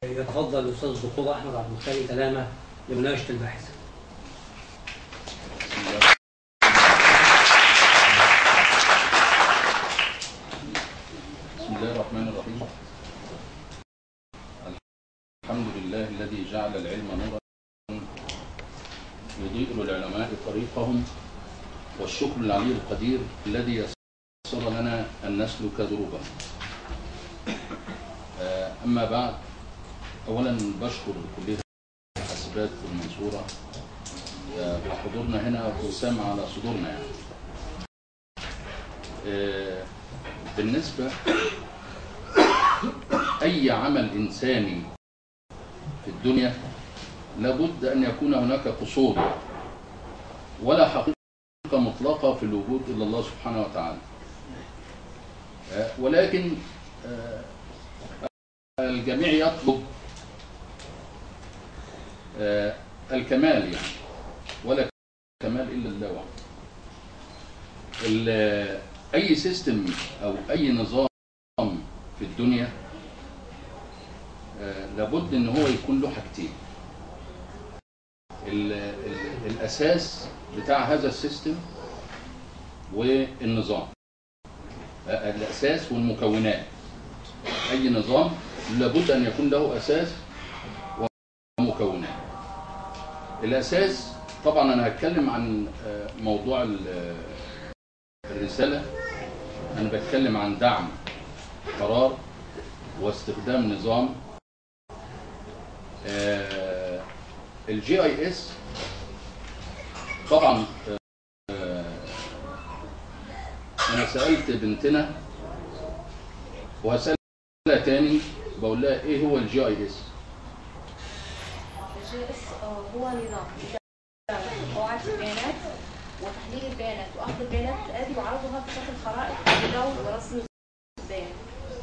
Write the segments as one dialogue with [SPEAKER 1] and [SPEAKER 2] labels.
[SPEAKER 1] يتفضل الاستاذ الدكتور احمد عبد الخالق كلامه لمناقشه الباحث.
[SPEAKER 2] بسم الله الرحمن الرحيم الحمد لله الذي جعل العلم نورا يضيء للعلماء طريقهم والشكر العلي القدير الذي يسر لنا أن نسلك دروبه آه، أما بعد أولا بشكر كلية الحاسبات في المنصورة آه، وحضورنا هنا وسام على صدورنا يعني آه، بالنسبة أي عمل إنساني في الدنيا لابد أن يكون هناك قصور ولا حقيقة مطلقة في الوجود إلا الله سبحانه وتعالى آه، ولكن آه، الجميع يطلب آه، الكمال يعني ولا كمال إلا الله وحده ال- أي سيستم أو أي نظام في الدنيا آه، لابد ان هو يكون له حاجتين ال- ال- الاساس بتاع هذا السيستم والنظام آه، الاساس والمكونات اي نظام لابد ان يكون له اساس ومكونات الاساس طبعا انا هتكلم عن آه، موضوع ال- الرساله انا بتكلم عن دعم قرار واستخدام نظام الجي اي اس طبعا آه، انا سالت بنتنا وهسالها تاني بقول لها ايه هو الجي اي اس
[SPEAKER 3] الجي اس هو نظام إدارة قواعد البيانات وتحليل البيانات واخذ البيانات هذه وعرضها بشكل خرائط جداول ورسم البيانات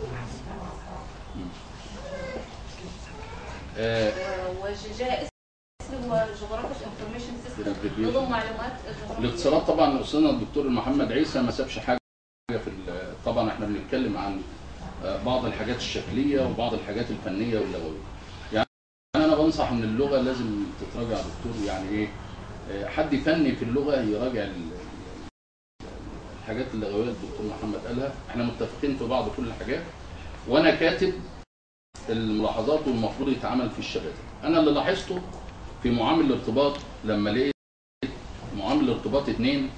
[SPEAKER 3] والجي اس هو جغرافيك انفورميشن سيستم نظم معلومات الجغرافية.
[SPEAKER 2] الاتصالات طبعا استاذنا الدكتور محمد عيسى ما سابش حاجه في ال- طبعا احنا بنتكلم عن آه، بعض الحاجات الشكليه وبعض الحاجات الفنيه واللغويه يعني انا بنصح ان اللغه لازم تتراجع يا دكتور يعني ايه آه، حد فني في اللغه يراجع ال- الحاجات اللغويه اللي الدكتور محمد قالها احنا متفقين في بعض كل الحاجات وانا كاتب الملاحظات والمفروض يتعمل في الشبكه انا اللي لاحظته في معامل الارتباط لما لقيت معامل الارتباط اتنين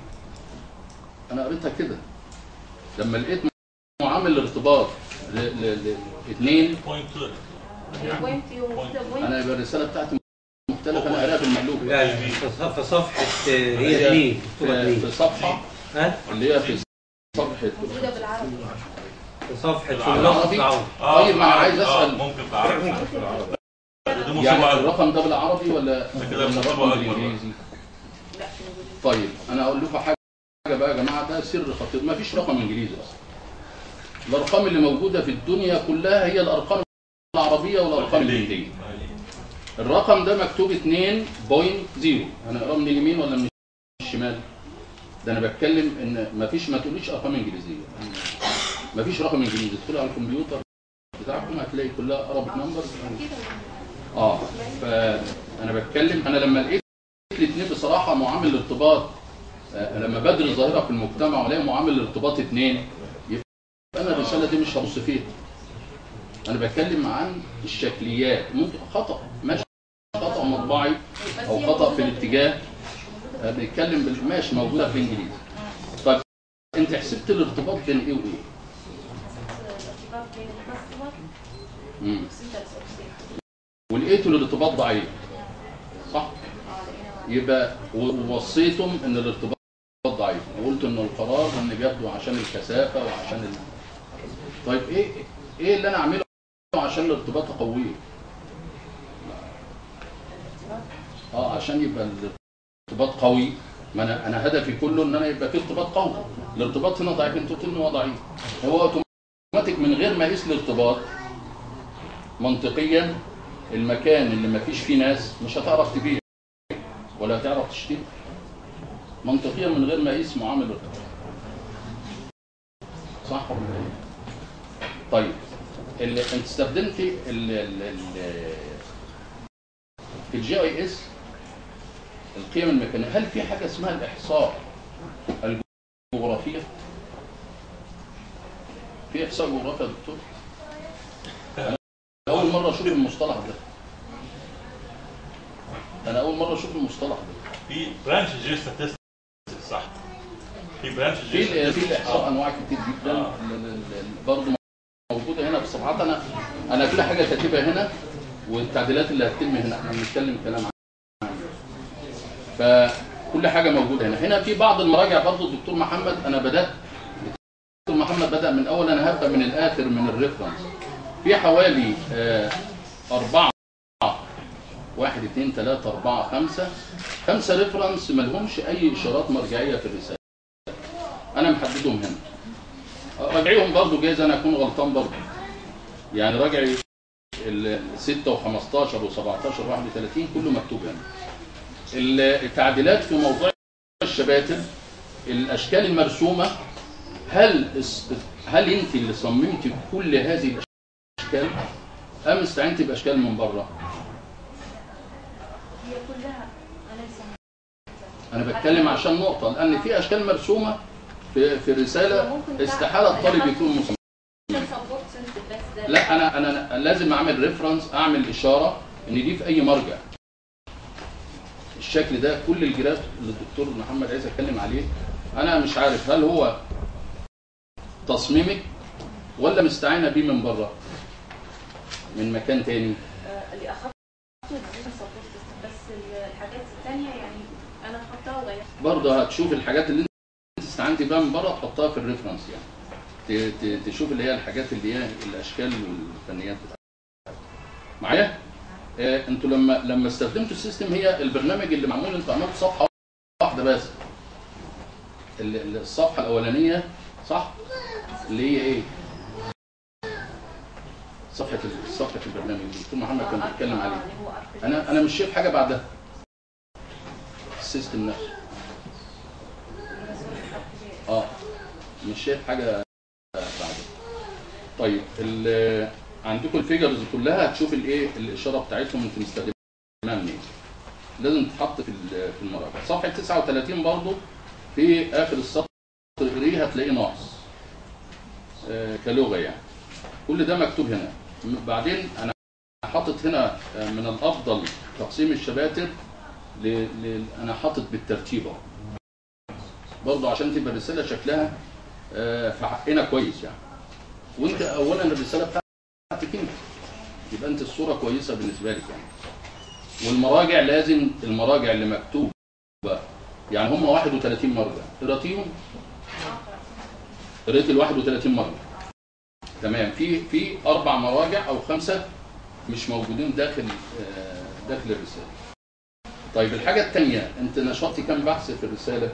[SPEAKER 2] انا قريتها كده لما لقيت معامل الارتباط ل... ل... ل... اتنين
[SPEAKER 3] البوينت وكده بوينت
[SPEAKER 2] انا يبقى الرساله بتاعتي مختلفه انا قاريها في المقلوب
[SPEAKER 1] لا في صف- في صفحه آه، هي اثنين مكتوبه
[SPEAKER 2] في, في
[SPEAKER 1] اثنين
[SPEAKER 2] صفحه
[SPEAKER 1] ها
[SPEAKER 2] اللي هي في صفحه
[SPEAKER 3] موجودة بالعربي
[SPEAKER 1] في صفحه
[SPEAKER 4] بالعربي.
[SPEAKER 1] اللغه العربي
[SPEAKER 2] طيب، ما أنا عايز
[SPEAKER 4] آه،
[SPEAKER 2] أسأل.
[SPEAKER 4] ممكن بالعربي ممكن بالعربي دي مصيبة
[SPEAKER 2] يعني
[SPEAKER 4] أكبر.
[SPEAKER 2] الرقم ده بالعربي ولا
[SPEAKER 4] كده
[SPEAKER 2] ولا
[SPEAKER 4] مصيبة
[SPEAKER 2] الرقم
[SPEAKER 4] أكبر.
[SPEAKER 2] بالانجليزي
[SPEAKER 3] لا موجودة
[SPEAKER 2] طيب انا اقول لكم حاجه بقى يا جماعه ده سر خطير ما فيش رقم انجليزي اصلا الارقام اللي موجوده في الدنيا كلها هي الارقام العربيه والارقام الهنديه الرقم ده مكتوب 2.0 هنقراه من اليمين ولا من الشمال ده انا بتكلم ان ما فيش ما تقوليش ارقام انجليزيه ما فيش رقم انجليزي ادخل على الكمبيوتر بتاعكم هتلاقي كلها ارابيك نمبرز
[SPEAKER 3] كده
[SPEAKER 2] اه فانا بتكلم انا لما لقيت الاثنين بصراحه معامل الارتباط آه، لما بدرس ظاهره في المجتمع والاقي معامل الارتباط اثنين يبقى انا الرساله دي مش هبص فيها انا بتكلم عن الشكليات ممكن خطا ماشي خطا مطبعي
[SPEAKER 3] بس
[SPEAKER 2] او
[SPEAKER 3] هي
[SPEAKER 2] خطا في
[SPEAKER 3] موجودة
[SPEAKER 2] الاتجاه آه، بنتكلم بال- ماشي موجوده في الانجليزي طيب انت حسبت الارتباط بين ايه وايه؟
[SPEAKER 3] الارتباط بين الكاستمر
[SPEAKER 2] مم.
[SPEAKER 3] والسنترز اوف
[SPEAKER 2] ولقيته الارتباط ضعيف صح؟
[SPEAKER 3] اه لقينا
[SPEAKER 2] يبقى ووصيتم ان الارتباط ضعيف وقلت ان القرار ان بياخده عشان الكثافه وعشان ال... طيب ايه ايه اللي انا اعمله عشان الارتباط اقويه اه عشان يبقى الارتباط قوي ما انا انا هدفي كله ان انا يبقى في ارتباط قوي الارتباط هنا ضعيف انتوا قلتوا ان هو ضعيف هو اوتوماتيك من غير ما اقيس الارتباط منطقيا المكان اللي ما فيش فيه ناس مش هتعرف تبيع ولا هتعرف تشتري منطقيا من غير ما اقيس معامل الارتباط صح ولا ايه؟ طيب ال- انت استخدمتي ال ال ال في الجي اي اس القيم الميكانيكيه هل في حاجه اسمها الاحصاء الجغرافيه؟ في احصاء جغرافيا يا دكتور؟ أنا اول مره اشوف المصطلح ده انا اول مره اشوف المصطلح ده
[SPEAKER 4] في برانش جي statistics صح في برانش
[SPEAKER 2] في
[SPEAKER 4] جي
[SPEAKER 2] ال- في الاحصاء
[SPEAKER 4] statistics.
[SPEAKER 2] انواع كتير جدا
[SPEAKER 4] آه.
[SPEAKER 2] ال- ال- ال- برضه موجوده هنا في الصفحات انا انا كل حاجه كاتبها هنا والتعديلات اللي هتتم هنا احنا بنتكلم كلام عام فكل حاجه موجوده هنا هنا في بعض المراجع برضه الدكتور محمد انا بدات الدكتور محمد بدا من اول انا هبدا من الاخر من الريفرنس في حوالي آه، أربعة واحد اثنين ثلاثة أربعة خمسة خمسة ريفرنس ما لهمش أي إشارات مرجعية في الرسالة أنا محددهم هنا راجعيهم برضه جايز أنا أكون غلطان برضه يعني راجعي ال 6 و15 و17 و31 كله مكتوب هنا التعديلات في موضوع الشباتر الاشكال المرسومه هل اس- هل انت اللي صممتي كل هذه الاشكال ام استعنتي باشكال من بره
[SPEAKER 3] هي كلها انا لسه
[SPEAKER 2] انا بتكلم عشان نقطه لان في اشكال مرسومه في في الرساله استحاله الطالب يكون مصمم
[SPEAKER 3] سبورت بس ده
[SPEAKER 2] لا انا انا لازم اعمل ريفرنس اعمل اشاره ان دي في اي مرجع الشكل ده كل الجراف اللي الدكتور محمد عايز اتكلم عليه انا مش عارف هل هو تصميمك ولا مستعينه بيه من بره من مكان تاني
[SPEAKER 3] آه، اللي اخذته الديزاين سبورت بس الحاجات الثانيه يعني انا اخذتها وغيرتها
[SPEAKER 2] برضه هتشوف الحاجات اللي انت استعنتي بيها من بره تحطها في الريفرنس يعني ت- ت- تشوف اللي هي الحاجات اللي هي الاشكال والفنيات بتاعتها معايا آه انتوا لما لما استخدمتوا السيستم هي البرنامج اللي معمول انتوا عملتوا صفحه واحده بس ال- ال- الصفحه الاولانيه صح اللي هي ايه صفحه ال- صفحه البرنامج اللي الدكتور محمد كان بيتكلم
[SPEAKER 3] آه،
[SPEAKER 2] عليه
[SPEAKER 3] اللي هو أرك-
[SPEAKER 2] انا انا مش شايف حاجه بعدها السيستم نفسه اه مش شايف حاجه بعد طيب ال- عندكم الفيجرز كلها هتشوف الايه الاشاره بتاعتهم انت مستخدمها منين لازم تتحط في ال- في المراجع صفحه 39 برضو في اخر السطر اقريه هتلاقيه ناقص آه، كلغه يعني كل ده مكتوب هنا م- بعدين انا حاطط هنا آه، من الافضل تقسيم الشباتر ل... ل... انا حاطط بالترتيب اهو برضه عشان تبقى الرساله شكلها آه، في حقنا كويس يعني وانت اولا الرساله بتاعتك انت يبقى انت الصوره كويسه بالنسبه لك يعني والمراجع لازم المراجع اللي مكتوبه يعني هم 31 مرجع قراتيهم قريت ال 31 مرجع تمام في في اربع مراجع او خمسه مش موجودين داخل آه، داخل الرساله طيب الحاجه الثانيه انت نشرتي كام بحث في الرساله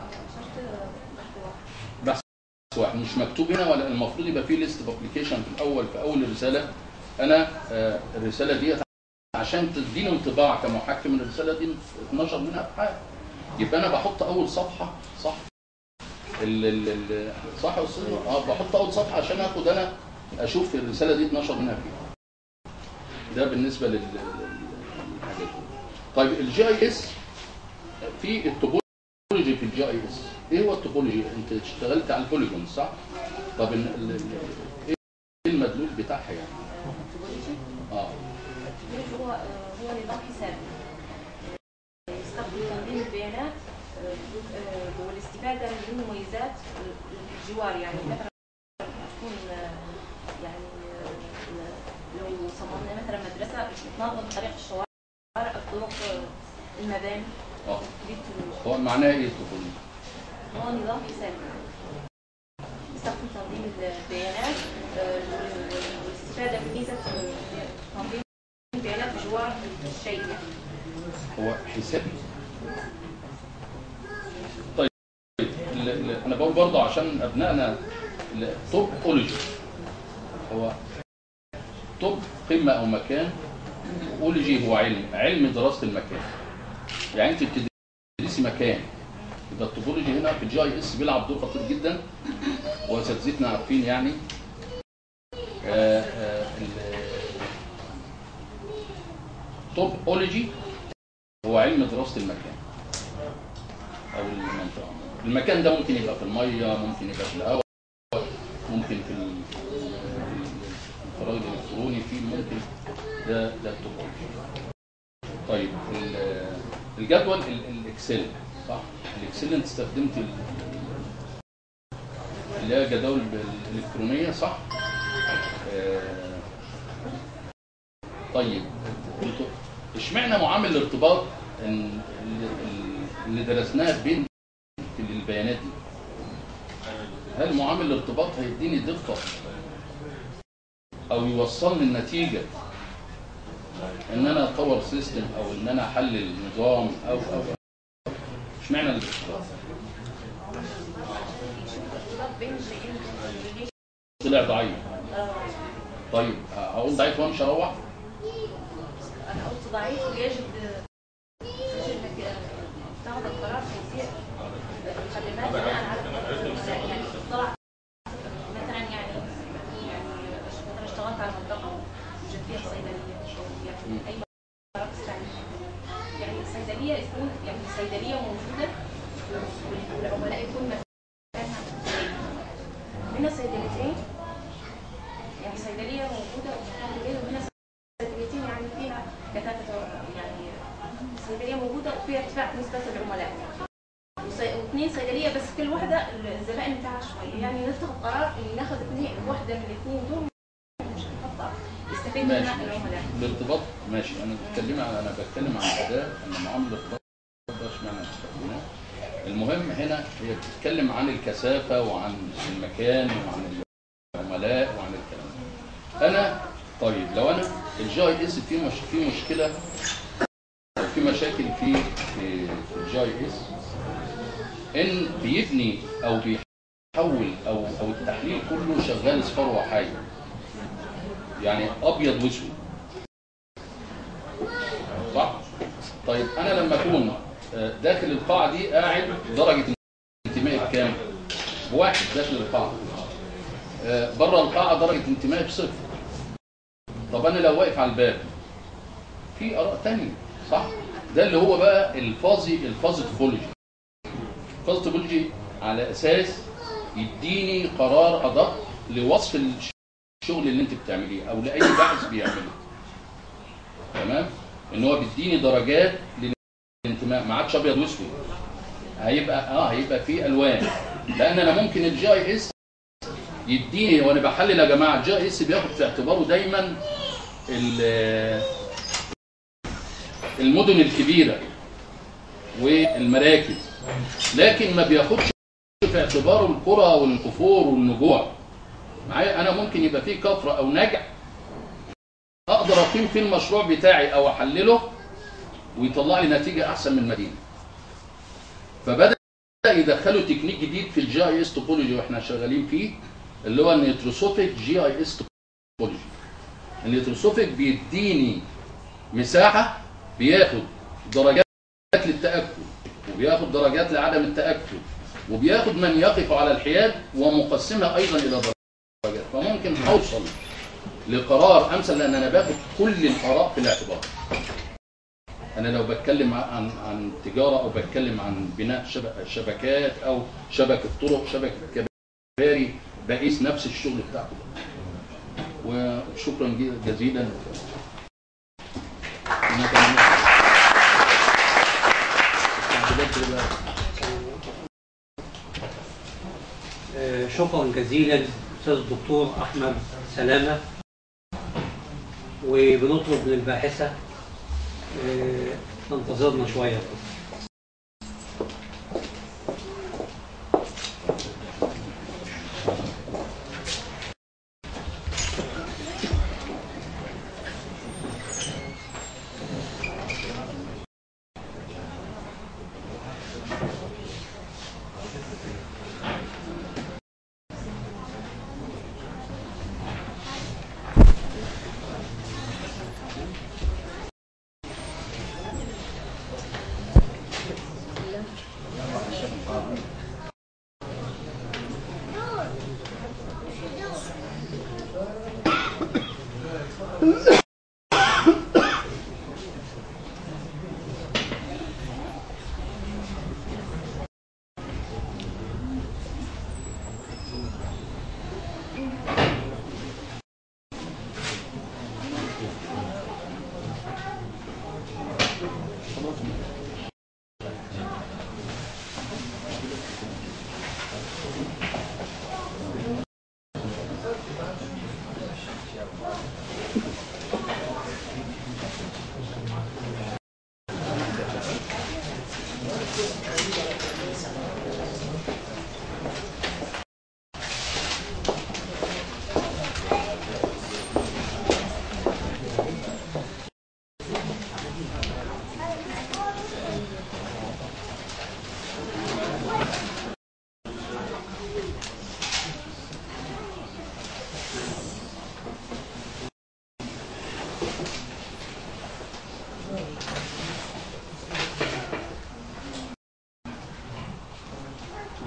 [SPEAKER 2] بحث واحد مش مكتوب هنا ولا المفروض يبقى في ليست اوف ابلكيشن في الاول في اول الرساله انا آه، الرساله ديت عشان تديني انطباع كمحكم ان الرساله دي 12 منها ابحاث يبقى انا بحط اول صفحه صح ال ال ال صح يا استاذ اه بحط اول صفحه عشان اخد انا اشوف الرساله دي 12 منها فين ده بالنسبه لل لل- للحاجات دي طيب الجي اي اس في التوبولوجي في الجي اي اس ايه هو التوبولوجي انت اشتغلت على البوليجون صح طب ال- ال- ال- ايه المدلول بتاعها يعني اه
[SPEAKER 3] التكنولوجي هو هو نظام حسابي يستخدم تنظيم البيانات آه، آه، والاستفادة من مميزات الجوار يعني مثلا تكون آه، يعني آه، لو صممنا مثلا مدرسة تنظم طريق الشوارع الطرق آه، المباني
[SPEAKER 2] اه
[SPEAKER 3] دي التكنولوجيا.
[SPEAKER 2] هو معناه ايه التوبولوجي
[SPEAKER 3] هو نظام حسابي يستخدم تنظيم البيانات آه، والاستفادة من ميزة آه، تنظيم البيانات بجوار الشيء يعني.
[SPEAKER 2] هو حسابي طيب ال- ال- انا بقول برضه عشان ابنائنا توبولوجي هو توب قمه او مكان اولوجي هو علم علم دراسه المكان يعني انت بتدرسي مكان يبقى التوبولوجي هنا في الجي اي اس بيلعب دور خطير جدا واساتذتنا عارفين يعني آه، آه، ال- توبولوجي هو علم دراسه المكان او المنطقه المكان ده ممكن يبقى في الميه ممكن يبقى في الهواء ممكن في ال- في الفراغ الالكتروني في ممكن ده ده التوبولوجي طيب ال- الجدول ال- الاكسل صح الاكسل انت استخدمت ال- اللي هي الجداول الالكترونيه صح آه، طيب انتوا اشمعنى معامل الارتباط ال- ال- اللي درسناه بين البيانات دي هل معامل الارتباط هيديني دقه او يوصلني النتيجه ان انا اطور سيستم او ان انا احلل نظام او او اشمعنى الارتباط
[SPEAKER 3] الارتباط بين الشيئين اللي
[SPEAKER 2] طلع ضعيف
[SPEAKER 3] آه،
[SPEAKER 2] طيب هقول ضعيف وامشي اروح
[SPEAKER 3] انا قلت ضعيف ويجب يجب انك تاخذ القرار تيسير المقدمات بناء على القرار. يعني طلع مثلا يعني يعني مثلا اشتغلت على منطقه وجد فيها صيدليه يعني اي قرار تستعمل يعني الصيدليه يكون يعني الصيدليه موجوده والعملاء يكون مكانها من الصيدليتين يعني صيدليه موجوده ومكان الليل وهنا صيدليتين يعني فيها كثافه يعني صيدليه موجوده وفيها ارتفاع نسبه العملاء وصي- واثنين صيدليه بس كل واحده الزبائن بتاعها شويه يعني نتخذ قرار ان ناخذ اثنين واحده من الاثنين دول مش نحطها يستفيد
[SPEAKER 2] ماشي
[SPEAKER 3] منها العملاء
[SPEAKER 2] الارتباط ماشي انا بتكلم عن انا بتكلم عن اداه ان معامل الارتباط ده اشمعنى استخدمناه المهم هنا هي بتتكلم عن الكثافه وعن المكان وعن العملاء وعن الكلام ده. انا طيب لو انا الجي اي اس في مش في مشكله او في مشاكل في في في الجي اي اس ان بيبني او بيحول او او التحليل كله شغال اصفار وحي يعني ابيض واسود صح طيب انا لما اكون آه، داخل القاعه دي قاعد درجه انتمائي بكام بواحد داخل القاعه آه، بره القاعه درجه انتمائي بصفر طب انا لو واقف على الباب في اراء تانية صح ده اللي هو بقى الفازي الفازي توبولوجي الفازي توبولوجي على اساس يديني قرار ادق لوصف الشغل اللي انت بتعمليه او لاي باحث بيعمله تمام ان هو بيديني درجات للانتماء ما عادش ابيض واسود هيبقى اه هيبقى فيه الوان لان انا ممكن الجي اي اس يديني وانا بحلل يا جماعه الجي اي اس بياخد في اعتباره دايما ال- المدن الكبيره والمراكز لكن ما بياخدش في اعتباره القرى والكفور والنجوع معايا انا ممكن يبقى فيه كفره او نجع اقدر اقيم فيه المشروع بتاعي او احلله ويطلع لي نتيجه احسن من المدينه فبدا يدخلوا تكنيك جديد في الجي اي اس توبولوجي واحنا شغالين فيه اللي هو النيتروسوفيك جي اي اس توبولوجي النيتروسوفيك بيديني مساحه بياخد درجات للتاكد وبياخد درجات لعدم التاكد وبياخد من يقف على الحياد ومقسمها ايضا الى درجات فممكن اوصل لقرار امثل لان انا باخد كل الاراء في الاعتبار انا لو بتكلم عن عن تجاره او بتكلم عن بناء شبك شبكات او شبكه طرق شبكه كباري بقيس نفس الشغل بتاعكم وشكرا جزيلا
[SPEAKER 1] آه، شكرا جزيلا استاذ الدكتور احمد سلامه وبنطلب من الباحثه آه، تنتظرنا شويه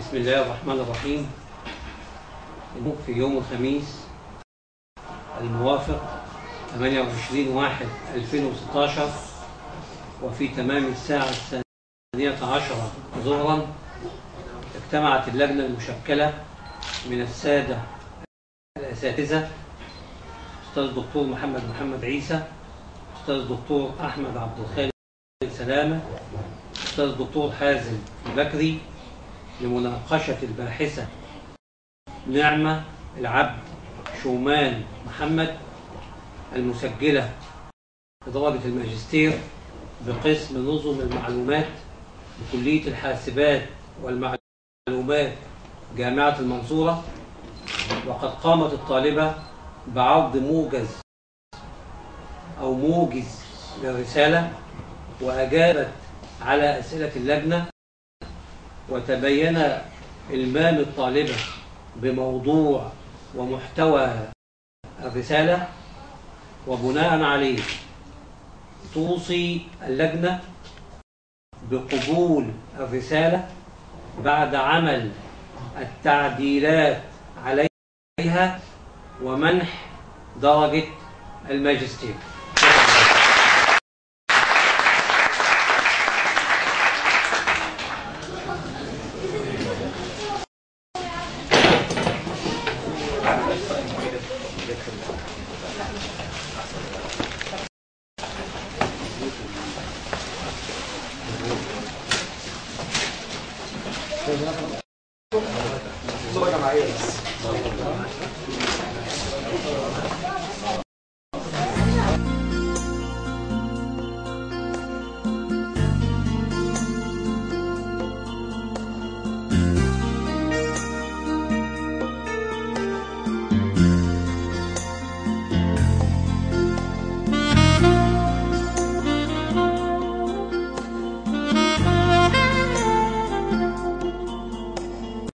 [SPEAKER 1] بسم الله الرحمن الرحيم في يوم الخميس الموافق 28 واحد 2016 وفي تمام الساعة الثانية عشرة ظهرا اجتمعت اللجنة المشكلة من السادة الأساتذة أستاذ الدكتور محمد محمد عيسى أستاذ الدكتور أحمد عبد الخالق سلامة أستاذ الدكتور حازم البكري لمناقشة الباحثة نعمة العبد شومان محمد المسجلة في درجة الماجستير بقسم نظم المعلومات بكلية الحاسبات والمعلومات جامعة المنصورة وقد قامت الطالبة بعرض موجز أو موجز للرسالة وأجابت على أسئلة اللجنة وتبين إلمام الطالبة بموضوع ومحتوى الرسالة وبناء عليه توصي اللجنة بقبول الرسالة بعد عمل التعديلات عليها ومنح درجة الماجستير
[SPEAKER 5] صورة جماعية بس